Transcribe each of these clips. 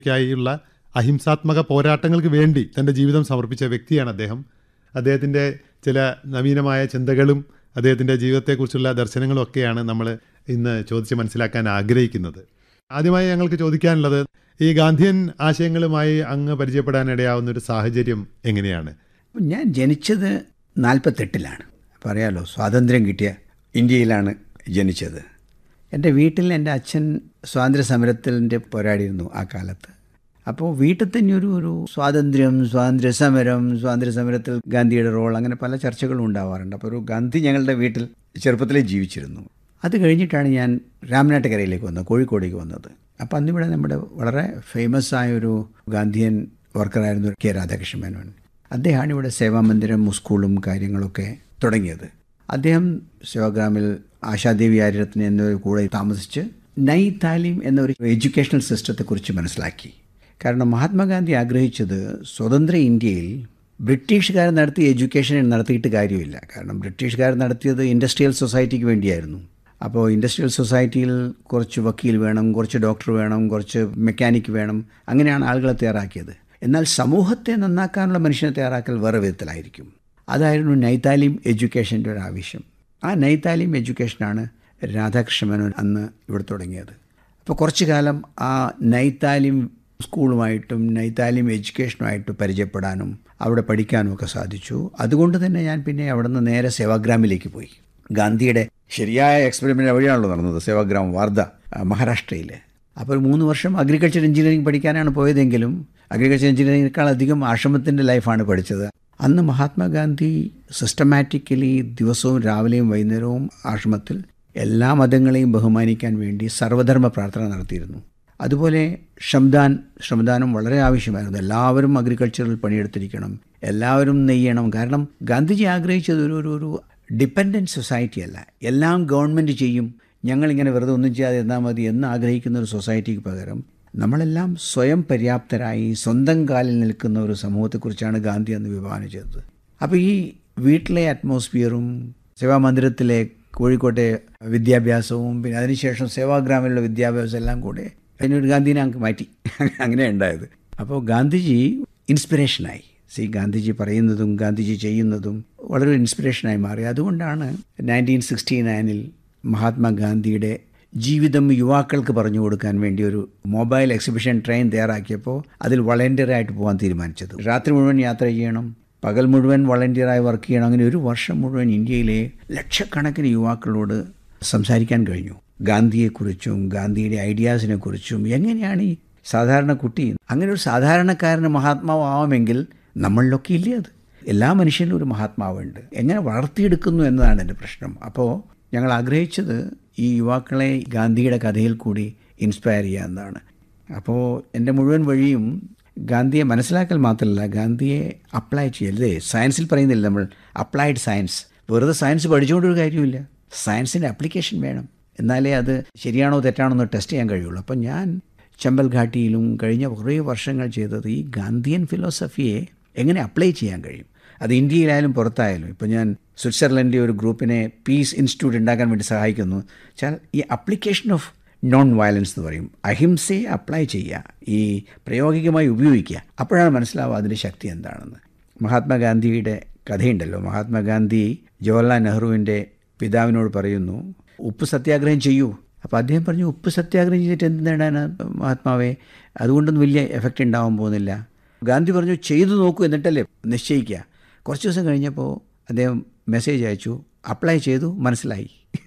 ായുള്ള അഹിംസാത്മക പോരാട്ടങ്ങൾക്ക് വേണ്ടി തൻ്റെ ജീവിതം സമർപ്പിച്ച വ്യക്തിയാണ് അദ്ദേഹം അദ്ദേഹത്തിൻ്റെ ചില നവീനമായ ചിന്തകളും അദ്ദേഹത്തിൻ്റെ ജീവിതത്തെക്കുറിച്ചുള്ള ദർശനങ്ങളും ഒക്കെയാണ് നമ്മൾ ഇന്ന് ചോദിച്ച് മനസ്സിലാക്കാൻ ആഗ്രഹിക്കുന്നത് ആദ്യമായി ഞങ്ങൾക്ക് ചോദിക്കാനുള്ളത് ഈ ഗാന്ധിയൻ ആശയങ്ങളുമായി അങ്ങ് പരിചയപ്പെടാനിടയാവുന്ന ഒരു സാഹചര്യം എങ്ങനെയാണ് ഞാൻ ജനിച്ചത് നാൽപ്പത്തെട്ടിലാണ് പറയാലോ സ്വാതന്ത്ര്യം കിട്ടിയ ഇന്ത്യയിലാണ് ജനിച്ചത് എൻ്റെ വീട്ടിൽ എൻ്റെ അച്ഛൻ സ്വാതന്ത്ര്യ സമരത്തിൻ്റെ പോരാടിയിരുന്നു ആ കാലത്ത് അപ്പോൾ വീട്ടിൽ തന്നെ ഒരു ഒരു സ്വാതന്ത്ര്യം സ്വാതന്ത്ര്യ സമരം സ്വാതന്ത്ര്യ സമരത്തിൽ ഗാന്ധിയുടെ റോൾ അങ്ങനെ പല ചർച്ചകളും ഉണ്ടാവാറുണ്ട് അപ്പോൾ ഒരു ഗാന്ധി ഞങ്ങളുടെ വീട്ടിൽ ചെറുപ്പത്തിലേ ജീവിച്ചിരുന്നു അത് കഴിഞ്ഞിട്ടാണ് ഞാൻ രാമനാട്ടുകരയിലേക്ക് വന്നത് കോഴിക്കോടേക്ക് വന്നത് അപ്പോൾ അന്നിവിടെ നമ്മുടെ വളരെ ഫേമസ് ആയ ഒരു ഗാന്ധിയൻ വർക്കറായിരുന്നു കെ രാധാകൃഷ്ണ മേനോൻ അദ്ദേഹമാണ് ഇവിടെ സേവാമന്ദിരം സ്കൂളും കാര്യങ്ങളൊക്കെ തുടങ്ങിയത് അദ്ദേഹം സേവാഗ്രാമിൽ ആശാദേവി ആര്യരത്ന എന്നിവർ കൂടെ താമസിച്ച് നൈ താലീം എന്നൊരു എഡ്യൂക്കേഷണൽ സിസ്റ്റത്തെക്കുറിച്ച് മനസ്സിലാക്കി കാരണം മഹാത്മാഗാന്ധി ആഗ്രഹിച്ചത് സ്വതന്ത്ര ഇന്ത്യയിൽ ബ്രിട്ടീഷുകാർ നടത്തിയ എഡ്യൂക്കേഷൻ നടത്തിയിട്ട് കാര്യമില്ല കാരണം ബ്രിട്ടീഷുകാർ നടത്തിയത് ഇൻഡസ്ട്രിയൽ സൊസൈറ്റിക്ക് വേണ്ടിയായിരുന്നു അപ്പോൾ ഇൻഡസ്ട്രിയൽ സൊസൈറ്റിയിൽ കുറച്ച് വക്കീൽ വേണം കുറച്ച് ഡോക്ടർ വേണം കുറച്ച് മെക്കാനിക് വേണം അങ്ങനെയാണ് ആളുകളെ തയ്യാറാക്കിയത് എന്നാൽ സമൂഹത്തെ നന്നാക്കാനുള്ള മനുഷ്യനെ തയ്യാറാക്കൽ വേറെ വിധത്തിലായിരിക്കും അതായിരുന്നു നൈതാലിം എഡ്യൂക്കേഷൻ്റെ ഒരു ആവശ്യം ആ നൈതാലിം എഡ്യൂക്കേഷനാണ് രാധാകൃഷ്ണ മേനോൻ അന്ന് ഇവിടെ തുടങ്ങിയത് അപ്പോൾ കുറച്ചു കാലം ആ നൈതാലിം സ്കൂളുമായിട്ടും നൈതാലിം എഡ്യൂക്കേഷനുമായിട്ട് പരിചയപ്പെടാനും അവിടെ പഠിക്കാനും ഒക്കെ സാധിച്ചു അതുകൊണ്ട് തന്നെ ഞാൻ പിന്നെ അവിടെ നിന്ന് നേരെ സേവാഗ്രാമിലേക്ക് പോയി ഗാന്ധിയുടെ ശരിയായ എക്സ്പെരിമെൻ്റ് വഴിയാണല്ലോ നടന്നത് സേവാഗ്രാം വാർധ മഹാരാഷ്ട്രയിൽ അപ്പോൾ ഒരു മൂന്ന് വർഷം അഗ്രികൾച്ചർ എഞ്ചിനീയറിംഗ് പഠിക്കാനാണ് പോയതെങ്കിലും അഗ്രികൾച്ചർ എഞ്ചിനീയറിംഗിനേക്കാൾ അധികം ആശ്രമത്തിൻ്റെ ലൈഫാണ് പഠിച്ചത് അന്ന് മഹാത്മാഗാന്ധി സിസ്റ്റമാറ്റിക്കലി ദിവസവും രാവിലെയും വൈകുന്നേരവും ആശ്രമത്തിൽ എല്ലാ മതങ്ങളെയും ബഹുമാനിക്കാൻ വേണ്ടി സർവധർമ്മ പ്രാർത്ഥന നടത്തിയിരുന്നു അതുപോലെ ശ്രമദാൻ ശ്രമദാനം വളരെ ആവശ്യമായിരുന്നു എല്ലാവരും അഗ്രികൾച്ചറിൽ പണിയെടുത്തിരിക്കണം എല്ലാവരും നെയ്യണം കാരണം ഗാന്ധിജി ആഗ്രഹിച്ചത് ഒരു ഒരു ഒരു ഡിപ്പെൻഡൻറ്റ് സൊസൈറ്റി അല്ല എല്ലാം ഗവൺമെൻറ് ചെയ്യും ഞങ്ങളിങ്ങനെ വെറുതെ ഒന്നും ചെയ്യാതെ എന്നാൽ മതി എന്ന് ആഗ്രഹിക്കുന്ന ഒരു സൊസൈറ്റിക്ക് പകരം നമ്മളെല്ലാം സ്വയം പര്യാപ്തരായി സ്വന്തം കാലിൽ നിൽക്കുന്ന ഒരു സമൂഹത്തെക്കുറിച്ചാണ് ഗാന്ധി അന്ന് വിഭാവനം ചെയ്തത് അപ്പോൾ ഈ വീട്ടിലെ അറ്റ്മോസ്ഫിയറും സേവാമന്ദിരത്തിലെ കോഴിക്കോട്ടെ വിദ്യാഭ്യാസവും പിന്നെ അതിനുശേഷം സേവാഗ്രാമിലുള്ള വിദ്യാഭ്യാസം എല്ലാം കൂടെ അതിനൊരു ഗാന്ധിനെ അങ്ങ് മാറ്റി അങ്ങനെ ഉണ്ടായത് അപ്പോൾ ഗാന്ധിജി ഇൻസ്പിറേഷനായി സി ഗാന്ധിജി പറയുന്നതും ഗാന്ധിജി ചെയ്യുന്നതും വളരെ ഇൻസ്പിറേഷനായി മാറി അതുകൊണ്ടാണ് നയൻറ്റീൻ സിക്സ്റ്റി നയനിൽ മഹാത്മാഗാന്ധിയുടെ ജീവിതം യുവാക്കൾക്ക് പറഞ്ഞു കൊടുക്കാൻ വേണ്ടി ഒരു മൊബൈൽ എക്സിബിഷൻ ട്രെയിൻ തയ്യാറാക്കിയപ്പോൾ അതിൽ വളണ്ടിയറായിട്ട് പോകാൻ തീരുമാനിച്ചത് രാത്രി മുഴുവൻ യാത്ര ചെയ്യണം പകൽ മുഴുവൻ വളണ്ടിയറായി വർക്ക് ചെയ്യണം അങ്ങനെ ഒരു വർഷം മുഴുവൻ ഇന്ത്യയിലെ ലക്ഷക്കണക്കിന് യുവാക്കളോട് സംസാരിക്കാൻ കഴിഞ്ഞു ഗാന്ധിയെക്കുറിച്ചും ഗാന്ധിയുടെ ഐഡിയാസിനെ കുറിച്ചും എങ്ങനെയാണ് ഈ സാധാരണ കുട്ടി അങ്ങനെ ഒരു സാധാരണക്കാരന് മഹാത്മാവ് ആവാമെങ്കിൽ നമ്മളിലൊക്കെ ഇല്ലേ അത് എല്ലാ മനുഷ്യനിലും ഒരു മഹാത്മാവുണ്ട് എങ്ങനെ വളർത്തിയെടുക്കുന്നു എന്നതാണ് എൻ്റെ പ്രശ്നം അപ്പോൾ ഞങ്ങൾ ആഗ്രഹിച്ചത് ഈ യുവാക്കളെ ഗാന്ധിയുടെ കഥയിൽ കൂടി ഇൻസ്പയർ ചെയ്യുക എന്നതാണ് അപ്പോൾ എൻ്റെ മുഴുവൻ വഴിയും ഗാന്ധിയെ മനസ്സിലാക്കൽ മാത്രമല്ല ഗാന്ധിയെ അപ്ലൈ ചെയ്യല്ലേ സയൻസിൽ പറയുന്നില്ല നമ്മൾ അപ്ലൈഡ് സയൻസ് വെറുതെ സയൻസ് പഠിച്ചുകൊണ്ടൊരു കാര്യമില്ല സയൻസിൻ്റെ അപ്ലിക്കേഷൻ വേണം എന്നാലേ അത് ശരിയാണോ തെറ്റാണോ എന്ന് ടെസ്റ്റ് ചെയ്യാൻ കഴിയുള്ളൂ അപ്പം ഞാൻ ചമ്പൽ ഘാട്ടിയിലും കഴിഞ്ഞ കുറേ വർഷങ്ങൾ ചെയ്തത് ഈ ഗാന്ധിയൻ ഫിലോസഫിയെ എങ്ങനെ അപ്ലൈ ചെയ്യാൻ കഴിയും അത് ഇന്ത്യയിലായാലും പുറത്തായാലും ഇപ്പോൾ ഞാൻ സ്വിറ്റ്സർലൻഡിലെ ഒരു ഗ്രൂപ്പിനെ പീസ് ഇൻസ്റ്റിറ്റ്യൂട്ട് ഉണ്ടാക്കാൻ വേണ്ടി സഹായിക്കുന്നു വെച്ചാൽ ഈ അപ്ലിക്കേഷൻ ഓഫ് നോൺ വയലൻസ് എന്ന് പറയും അഹിംസയെ അപ്ലൈ ചെയ്യുക ഈ പ്രായോഗികമായി ഉപയോഗിക്കുക അപ്പോഴാണ് മനസ്സിലാവുക അതിൻ്റെ ശക്തി എന്താണെന്ന് മഹാത്മാഗാന്ധിയുടെ കഥയുണ്ടല്ലോ മഹാത്മാഗാന്ധി ജവഹർലാൽ നെഹ്റുവിൻ്റെ പിതാവിനോട് പറയുന്നു ഉപ്പ് സത്യാഗ്രഹം ചെയ്യൂ അപ്പോൾ അദ്ദേഹം പറഞ്ഞു ഉപ്പ് സത്യാഗ്രഹം ചെയ്തിട്ട് എന്ത് നേടാനാണ് മഹാത്മാവെ അതുകൊണ്ടൊന്നും വലിയ എഫക്റ്റ് ഉണ്ടാവാൻ പോകുന്നില്ല ഗാന്ധി പറഞ്ഞു ചെയ്തു നോക്കൂ എന്നിട്ടല്ലേ നിശ്ചയിക്കുക കുറച്ച് ദിവസം കഴിഞ്ഞപ്പോൾ അദ്ദേഹം മെസ്സേജ് അയച്ചു അപ്ലൈ ചെയ്തു മനസ്സിലായി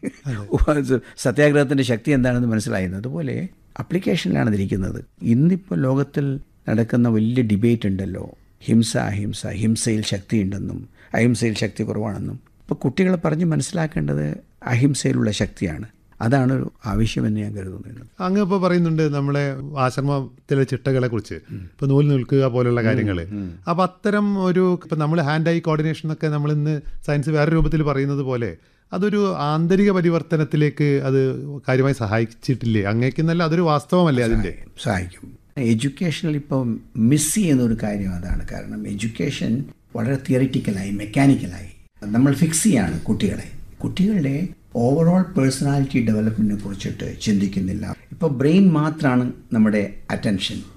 സത്യാഗ്രഹത്തിൻ്റെ ശക്തി എന്താണെന്ന് മനസ്സിലായിരുന്നു അതുപോലെ അപ്ലിക്കേഷനിലാണ് അതിരിക്കുന്നത് ഇന്നിപ്പോൾ ലോകത്തിൽ നടക്കുന്ന വലിയ ഡിബേറ്റ് ഉണ്ടല്ലോ ഹിംസ അഹിംസ ഹിംസയിൽ ശക്തിയുണ്ടെന്നും അഹിംസയിൽ ശക്തി കുറവാണെന്നും ഇപ്പോൾ കുട്ടികളെ പറഞ്ഞ് മനസ്സിലാക്കേണ്ടത് അഹിംസയിലുള്ള ശക്തിയാണ് അതാണ് ഒരു ആവശ്യമെന്ന് ഞാൻ കരുതുന്നത് അങ്ങ് ഇപ്പോൾ പറയുന്നുണ്ട് നമ്മളെ ആശ്രമത്തിലെ ചിട്ടകളെ കുറിച്ച് ഇപ്പൊ നൂൽ നിൽക്കുക പോലുള്ള കാര്യങ്ങൾ അപ്പൊ അത്തരം ഒരു ഇപ്പൊ നമ്മൾ ഹാൻഡ് ഐ കോർഡിനേഷൻ ഒക്കെ നമ്മൾ ഇന്ന് സയൻസ് വേറെ രൂപത്തിൽ പറയുന്നത് പോലെ അതൊരു ആന്തരിക പരിവർത്തനത്തിലേക്ക് അത് കാര്യമായി സഹായിച്ചിട്ടില്ലേ അങ്ങേക്കെന്നല്ല അതൊരു വാസ്തവമല്ലേ അതിന്റെ സഹായിക്കും എഡ്യൂക്കേഷനിൽ ഇപ്പം മിസ് ചെയ്യുന്ന ഒരു കാര്യം അതാണ് കാരണം എഡ്യൂക്കേഷൻ വളരെ തിയറിറ്റിക്കലായി മെക്കാനിക്കലായി നമ്മൾ ഫിക്സ് ചെയ്യാണ് കുട്ടികളെ കുട്ടികളുടെ ഓവറോൾ പേഴ്സണാലിറ്റി ഡെവലപ്മെൻറ്റിനെ കുറിച്ചിട്ട് ചിന്തിക്കുന്നില്ല ഇപ്പോൾ ബ്രെയിൻ മാത്രമാണ് നമ്മുടെ അറ്റൻഷൻ